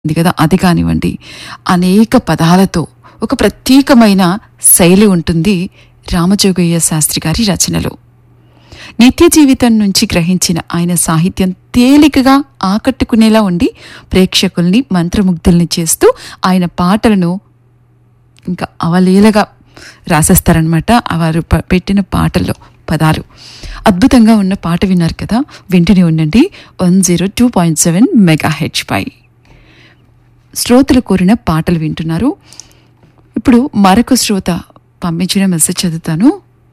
ఉంది కదా అది కానివ్వండి అనేక పదాలతో ఒక ప్రత్యేకమైన శైలి ఉంటుంది రామజోగయ్య శాస్త్రి గారి రచనలో నిత్య జీవితం నుంచి గ్రహించిన ఆయన సాహిత్యం తేలికగా ఆకట్టుకునేలా ఉండి ప్రేక్షకుల్ని మంత్రముగ్ధుల్ని చేస్తూ ఆయన పాటలను ఇంకా అవలీలగా రాసేస్తారనమాట వారు ప- పెట్టిన పాటల్లో పదాలు అద్భుతంగా ఉన్న పాట విన్నారు కదా వింటూనే ఉండండి one zero two point seven mega హెచ్ పై శ్రోతలు కోరిన పాటలు వింటున్నారు ఇప్పుడు మరొక శ్రోత పంపించిన మెసేజ్ చదువుతాను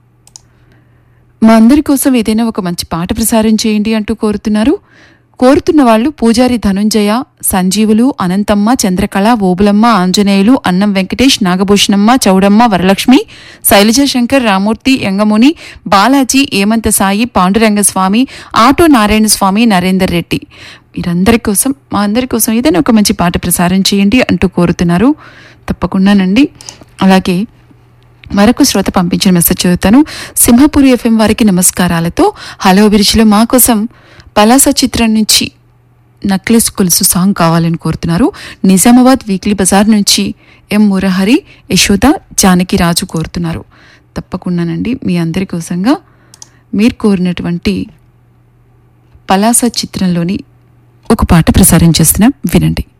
మా అందరి కోసం ఏదైనా ఒక మంచి పాట ప్రసారం చేయండి అంటూ కోరుతున్నారు కోరుతున్న వాళ్ళు పూజారి ధనుంజయ సంజీవులు అనంతమ్మ చంద్రకళ ఓబులమ్మ ఆంజనేయులు అన్నం వెంకటేష్ నాగభూషణమ్మ చౌడమ్మ వరలక్ష్మి శైలజ శంకర్ రామూర్తి యంగముని బాలాజీ ఏమంత సాయి పాండురంగస్వామి ఆటో నారాయణ స్వామి నరేందర్ రెడ్డి వీరందరి కోసం మా అందరి కోసం ఏదైనా ఒక మంచి పాట ప్రసారం చేయండి అంటూ కోరుతున్నారు తప్పకుండానండి అలాగే మరొక శ్రోత పంపించిన మెసేజ్ చదువుతాను సింహపురి ఎఫ్ఎం వారికి నమస్కారాలతో హలో అభిరుచిలో మా కోసం పలాస చిత్రం నుంచి నక్లెస్ కొలుసు సాంగ్ కావాలని కోరుతున్నారు నిజామాబాద్ వీక్లీ బజార్ నుంచి ఎం మురహరి యశోద జానకి రాజు కోరుతున్నారు తప్పకుండానండి మీ అందరి కోసంగా మీరు కోరినటువంటి పలాస చిత్రంలోని ఒక పాట ప్రసారం చేస్తున్నాం వినండి